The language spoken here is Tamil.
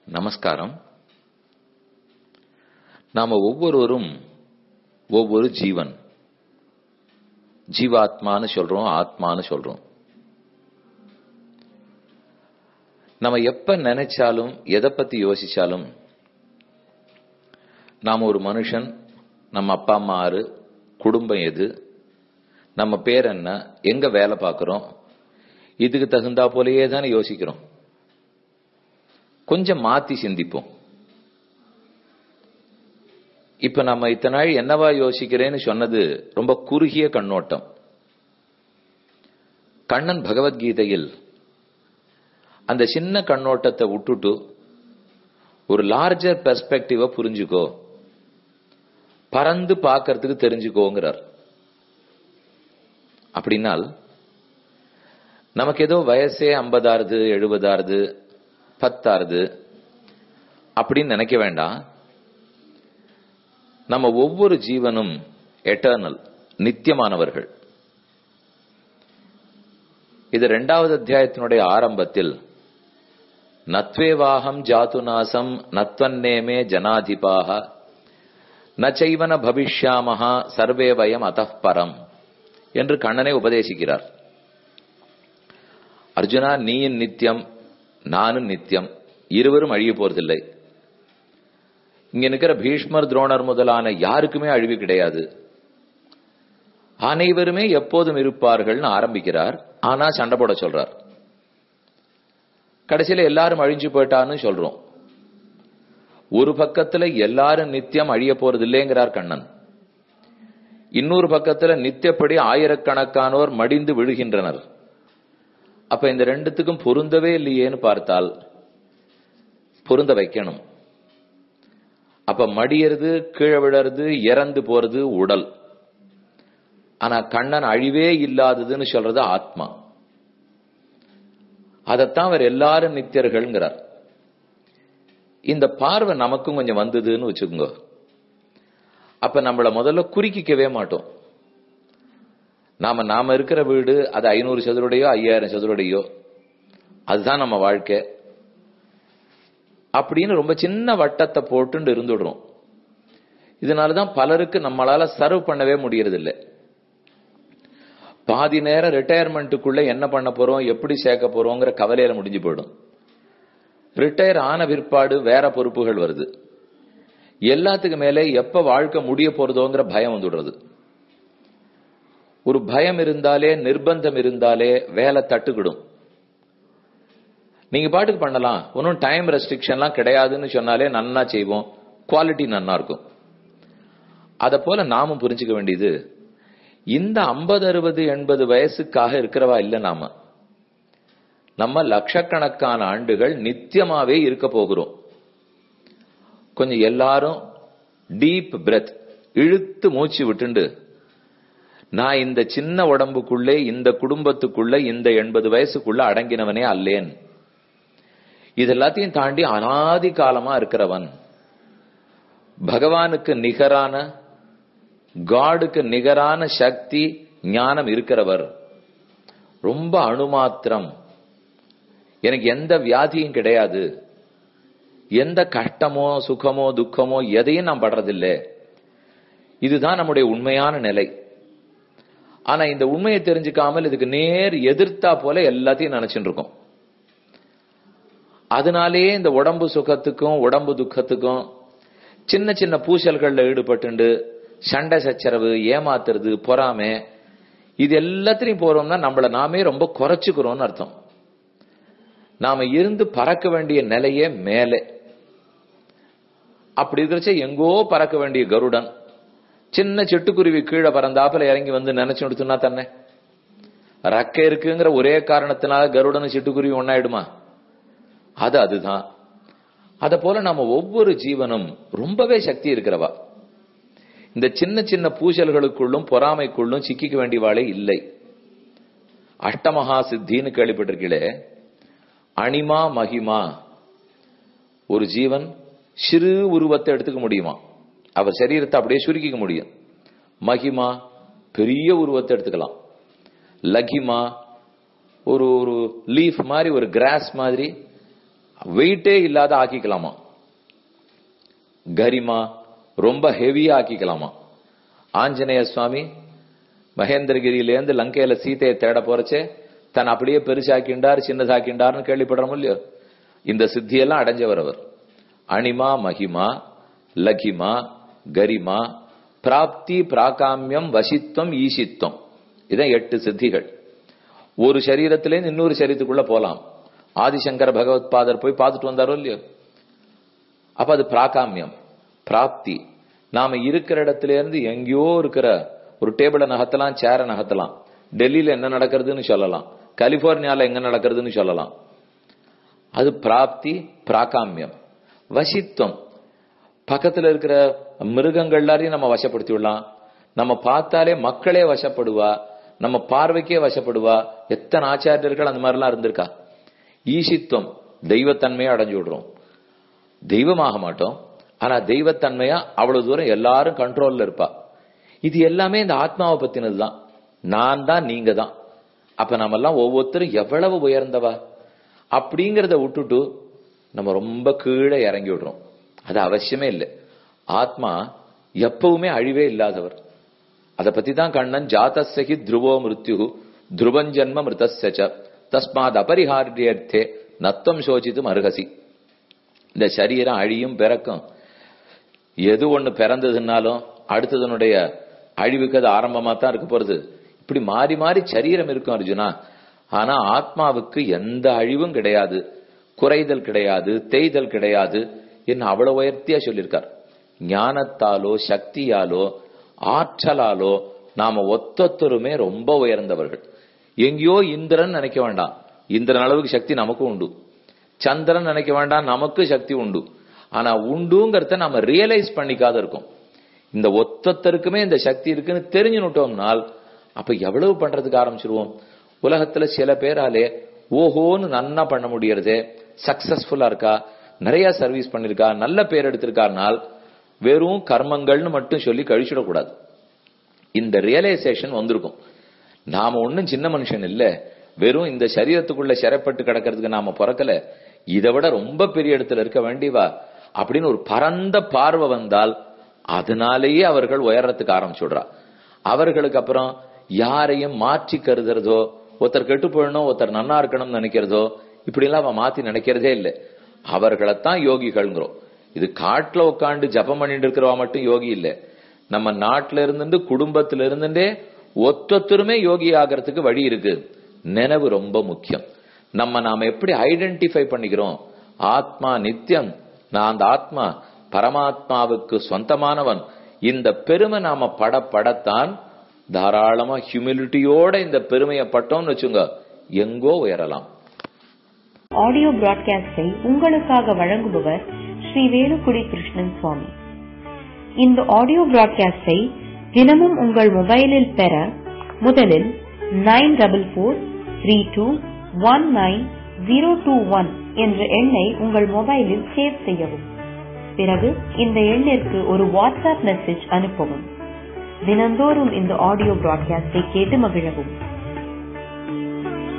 நமஸ்காரம் நாம ஒவ்வொருவரும் ஒவ்வொரு ஜீவன் ஜீவாத்மான்னு சொல்றோம் ஆத்மான்னு சொல்றோம் நம்ம எப்ப நினைச்சாலும் எதை பத்தி யோசிச்சாலும் நாம ஒரு மனுஷன் நம்ம அப்பா அம்மா ஆறு குடும்பம் எது நம்ம பேர் என்ன எங்க வேலை பார்க்கிறோம் இதுக்கு தகுந்தா போலயே தானே யோசிக்கிறோம் கொஞ்சம் மாத்தி சிந்திப்போம் இப்ப நம்ம இத்தனை நாள் என்னவா யோசிக்கிறேன்னு சொன்னது ரொம்ப குறுகிய கண்ணோட்டம் கண்ணன் பகவத்கீதையில் அந்த சின்ன கண்ணோட்டத்தை விட்டுட்டு ஒரு லார்ஜர் பெர்ஸ்பெக்டிவ புரிஞ்சுக்கோ பறந்து பார்க்கறதுக்கு தெரிஞ்சுக்கோங்கிறார் அப்படின்னால் நமக்கு ஏதோ வயசே ஐம்பதாறுது எழுபதாறுது பத்தாறுது அப்படின்னு நினைக்க வேண்டாம் நம்ம ஒவ்வொரு ஜீவனும் எட்டர்னல் நித்தியமானவர்கள் இது இரண்டாவது அத்தியாயத்தினுடைய ஆரம்பத்தில் நத்வேவாகம் ஜாதுநாசம் நத்வன்னேமே ஜனாதிபாக நச்சைவன பவிஷ்யாமஹா சர்வே வயம் அத்தப்பரம் என்று கண்ணனை உபதேசிக்கிறார் அர்ஜுனா நீயும் நித்தியம் நானும் நித்தியம் இருவரும் அழிய போறதில்லை இங்க இருக்கிற பீஷ்மர் துரோணர் முதலான யாருக்குமே அழிவு கிடையாது அனைவருமே எப்போதும் இருப்பார்கள்னு ஆரம்பிக்கிறார் ஆனா சண்டை போட சொல்றார் கடைசியில எல்லாரும் அழிஞ்சு போயிட்டான்னு சொல்றோம் ஒரு பக்கத்துல எல்லாரும் நித்தியம் அழிய போறது இல்லைங்கிறார் கண்ணன் இன்னொரு பக்கத்துல நித்தியப்படி ஆயிரக்கணக்கானோர் மடிந்து விழுகின்றனர் அப்ப இந்த ரெண்டுத்துக்கும் பொருந்தவே இல்லையேன்னு பார்த்தால் பொருந்த வைக்கணும் அப்ப மடியறது கீழே விழறது இறந்து போறது உடல் ஆனா கண்ணன் அழிவே இல்லாததுன்னு சொல்றது ஆத்மா அதைத்தான் அவர் எல்லாரும் நித்தியர்கள்ங்கிறார் இந்த பார்வை நமக்கும் கொஞ்சம் வந்ததுன்னு வச்சுக்கோங்க அப்ப நம்மள முதல்ல குறுக்கிக்கவே மாட்டோம் நாம நாம இருக்கிற வீடு அது ஐநூறு சதுரடையோ ஐயாயிரம் சதுரடையோ அதுதான் நம்ம வாழ்க்கை அப்படின்னு ரொம்ப சின்ன வட்டத்தை போட்டு இருந்துடுறோம் இதனாலதான் பலருக்கு நம்மளால சர்வ் பண்ணவே முடியறதில்லை பாதி நேரம் ரிட்டையர்மெண்ட்டுக்குள்ள என்ன பண்ண போறோம் எப்படி சேர்க்க போறோங்கிற கவலையில முடிஞ்சு போயிடும் ரிட்டையர் ஆன பிற்பாடு வேற பொறுப்புகள் வருது எல்லாத்துக்கு மேலே எப்ப வாழ்க்கை முடிய போறதோங்கிற பயம் வந்துடுறது ஒரு பயம் இருந்தாலே நிர்பந்தம் இருந்தாலே வேலை தட்டுக்கிடும் நீங்க பாட்டுக்கு பண்ணலாம் ஒன்றும் டைம் ரெஸ்ட்ரிக்ஷன்லாம் கிடையாதுன்னு சொன்னாலே நன்னா செய்வோம் குவாலிட்டி நன்னா இருக்கும் அத போல நாமும் புரிஞ்சுக்க வேண்டியது இந்த ஐம்பது அறுபது எண்பது வயசுக்காக இருக்கிறவா இல்ல நாம நம்ம லட்சக்கணக்கான ஆண்டுகள் நித்தியமாவே இருக்க போகிறோம் கொஞ்சம் எல்லாரும் டீப் பிரெத் இழுத்து மூச்சு விட்டுண்டு நான் இந்த சின்ன உடம்புக்குள்ளே இந்த குடும்பத்துக்குள்ள இந்த எண்பது வயசுக்குள்ள அடங்கினவனே அல்லேன் இது எல்லாத்தையும் தாண்டி அனாதி காலமா இருக்கிறவன் பகவானுக்கு நிகரான காடுக்கு நிகரான சக்தி ஞானம் இருக்கிறவர் ரொம்ப அணுமாத்திரம் எனக்கு எந்த வியாதியும் கிடையாது எந்த கஷ்டமோ சுகமோ துக்கமோ எதையும் நான் படுறதில்லை இதுதான் நம்முடைய உண்மையான நிலை ஆனா இந்த உண்மையை தெரிஞ்சுக்காமல் இதுக்கு நேர் எதிர்த்தா போல எல்லாத்தையும் நினைச்சுட்டு இருக்கோம் அதனாலேயே இந்த உடம்பு சுகத்துக்கும் உடம்பு துக்கத்துக்கும் சின்ன சின்ன பூசல்கள்ல ஈடுபட்டு சண்டை சச்சரவு ஏமாத்துறது பொறாமை இது எல்லாத்திலையும் போறோம்னா நம்மள நாமே ரொம்ப குறைச்சுக்கிறோம்னு அர்த்தம் நாம இருந்து பறக்க வேண்டிய நிலையே மேலே அப்படி இருக்கிறச்ச எங்கோ பறக்க வேண்டிய கருடன் சின்ன சிட்டுக்குருவி கீழே பறந்தாப்புல இறங்கி வந்து நினைச்சு கொடுத்துனா தன்னை ரக்க இருக்குங்கிற ஒரே காரணத்தினால கருடன் சிட்டுக்குருவி ஒன்னாயிடுமா அது அதுதான் அத போல நம்ம ஒவ்வொரு ஜீவனும் ரொம்பவே சக்தி இருக்கிறவா இந்த சின்ன சின்ன பூசல்களுக்குள்ளும் பொறாமைக்குள்ளும் சிக்கிக்க வேண்டியவாளே இல்லை அஷ்டமகா சித்தின்னு கேள்விப்பட்டிருக்கீங்களே அனிமா மகிமா ஒரு ஜீவன் சிறு உருவத்தை எடுத்துக்க முடியுமா அவர் சரீரத்தை அப்படியே சுருக்கிக்க முடியும் மகிமா பெரிய உருவத்தை எடுத்துக்கலாம் லகிமா ஒரு ஒரு லீஃப் மாதிரி ஒரு கிராஸ் மாதிரி வெயிட்டே இல்லாத ஆக்கிக்கலாமா கரிமா ரொம்ப ஹெவியா ஆக்கிக்கலாமா ஆஞ்சநேய சுவாமி மகேந்திரகிரியிலேருந்து லங்கையில சீதையை தேட போறச்சே தன் அப்படியே பெருசாக்கிண்டார் சின்னதாக்கிண்டார்னு கேள்விப்படுறோம் இல்லையோ இந்த சித்தியெல்லாம் அடைஞ்சவர் அவர் அனிமா மகிமா லகிமா கரிமா பிராப்தி பிராகாமியம் வசித்துவம் ஈசித்துவம் இதான் எட்டு சித்திகள் ஒரு சரீரத்திலேருந்து இன்னொரு சரீரத்துக்குள்ள போலாம் ஆதிசங்கர பகவத் பாதர் போய் பார்த்துட்டு வந்தாரோ இல்லையோ அப்ப அது பிராகாமியம் பிராப்தி நாம இருக்கிற இடத்துல இருந்து எங்கேயோ இருக்கிற ஒரு டேபிளை நகர்த்தலாம் சேரை நகர்த்தலாம் டெல்லியில என்ன நடக்கிறதுன்னு சொல்லலாம் கலிபோர்னியால எங்க நடக்கிறதுன்னு சொல்லலாம் அது பிராப்தி பிராகாமியம் வசித்துவம் பக்கத்துல இருக்கிற மிருகங்கள் எல்லாரையும் நம்ம வசப்படுத்தி விடலாம் நம்ம பார்த்தாலே மக்களே வசப்படுவா நம்ம பார்வைக்கே வசப்படுவா எத்தனை ஆச்சாரியர்கள் அந்த மாதிரிலாம் இருந்திருக்கா ஈசித்துவம் தெய்வத்தன்மையை அடைஞ்சு விடுறோம் தெய்வமாக மாட்டோம் ஆனா தெய்வத்தன்மையா அவ்வளவு தூரம் எல்லாரும் கண்ட்ரோல்ல இருப்பா இது எல்லாமே இந்த ஆத்மாவை பத்தினதுதான் நான் தான் நீங்க தான் அப்ப நம்ம எல்லாம் ஒவ்வொருத்தரும் எவ்வளவு உயர்ந்தவா அப்படிங்கறத விட்டுட்டு நம்ம ரொம்ப கீழே இறங்கி விடுறோம் அது அவசியமே இல்லை ஆத்மா எப்பவுமே அழிவே இல்லாதவர் அதை பத்தி தான் கண்ணன் ஜாத்தசகி துருவோ மிருத்யு துருவஞ்சன்ம மிருதச தஸ்மாத் அபரிஹாரியர்த்தே நத்தம் சோசித்து அருகசி இந்த சரீரம் அழியும் பிறக்கும் எது ஒண்ணு பிறந்ததுனாலும் அடுத்ததனுடைய அழிவுக்கு அது ஆரம்பமா தான் இருக்க போறது இப்படி மாறி மாறி சரீரம் இருக்கும் அர்ஜுனா ஆனா ஆத்மாவுக்கு எந்த அழிவும் கிடையாது குறைதல் கிடையாது தேய்தல் கிடையாது என்ன அவ்வளவு உயர்த்தியா சொல்லியிருக்கார் ஞானத்தாலோ சக்தியாலோ ஆற்றலாலோ நாம ஒத்தொத்தருமே ரொம்ப உயர்ந்தவர்கள் எங்கேயோ இந்திரன் நினைக்க வேண்டாம் இந்திரன் அளவுக்கு சக்தி நமக்கும் உண்டு சந்திரன் நினைக்க வேண்டாம் நமக்கு சக்தி உண்டு ஆனா உண்டுங்கிறத நாம ரியலைஸ் பண்ணிக்காத இருக்கும் இந்த ஒத்தொத்தருக்குமே இந்த சக்தி இருக்குன்னு தெரிஞ்சுனுட்டோம்னால் அப்ப எவ்வளவு பண்றதுக்கு ஆரம்பிச்சிருவோம் உலகத்துல சில பேராலே ஓஹோன்னு நன்னா பண்ண முடியறது சக்சஸ்ஃபுல்லா இருக்கா நிறைய சர்வீஸ் பண்ணிருக்கா நல்ல பேர் எடுத்திருக்காருனால் வெறும் கர்மங்கள்னு மட்டும் சொல்லி கழிச்சிடக்கூடாது இந்த ரியலைசேஷன் வந்திருக்கும் நாம ஒன்னும் சின்ன மனுஷன் இல்ல வெறும் இந்த சரீரத்துக்குள்ள சிறைப்பட்டு கிடக்கிறதுக்கு நாம பிறக்கல இதை விட ரொம்ப பெரிய இடத்துல இருக்க வேண்டிவா அப்படின்னு ஒரு பரந்த பார்வை வந்தால் அதனாலேயே அவர்கள் உயரத்துக்கு ஆரம்பிச்சுடுறா அவர்களுக்கு அப்புறம் யாரையும் மாற்றி கருதுறதோ ஒருத்தர் கெட்டு போயிடணும் ஒருத்தர் நன்னா இருக்கணும்னு நினைக்கிறதோ இப்படி எல்லாம் அவன் மாத்தி நினைக்கிறதே இல்லை அவர்களைத்தான் யோகிகள்ங்கிறோம் இது காட்டுல உட்காந்து ஜபம் பண்ணிட்டு இருக்கிறவா மட்டும் யோகி இல்ல நம்ம நாட்டுல இருந்துட்டு குடும்பத்துல இருந்துட்டே ஒத்தொத்தருமே யோகி ஆகிறதுக்கு வழி இருக்கு நினைவு ரொம்ப முக்கியம் நம்ம நாம எப்படி ஐடென்டிஃபை பண்ணிக்கிறோம் ஆத்மா நித்தியம் நான் அந்த ஆத்மா பரமாத்மாவுக்கு சொந்தமானவன் இந்த பெருமை நாம பட படத்தான் தாராளமா ஹியூமிலிட்டியோட இந்த பெருமையை பட்டோம்னு வச்சுங்க எங்கோ உயரலாம் ஆடியோ பிராட்காஸ்டை உங்களுக்காக வழங்குபவர் ஸ்ரீ வேலுக்குடி கிருஷ்ணன் சுவாமி இந்த ஆடியோ பிராட்காஸ்டை தினமும் உங்கள் மொபைலில் பெற முதலில் nine double four three two one nine zero two one என்ற எண்ணை உங்கள் மொபைலில் சேவ் செய்யவும் பிறகு இந்த எண்ணிற்கு ஒரு வாட்ஸ்அப் மெசேஜ் அனுப்பவும் தினந்தோறும் இந்த ஆடியோ பிராட்காஸ்டை கேட்டு மகிழவும்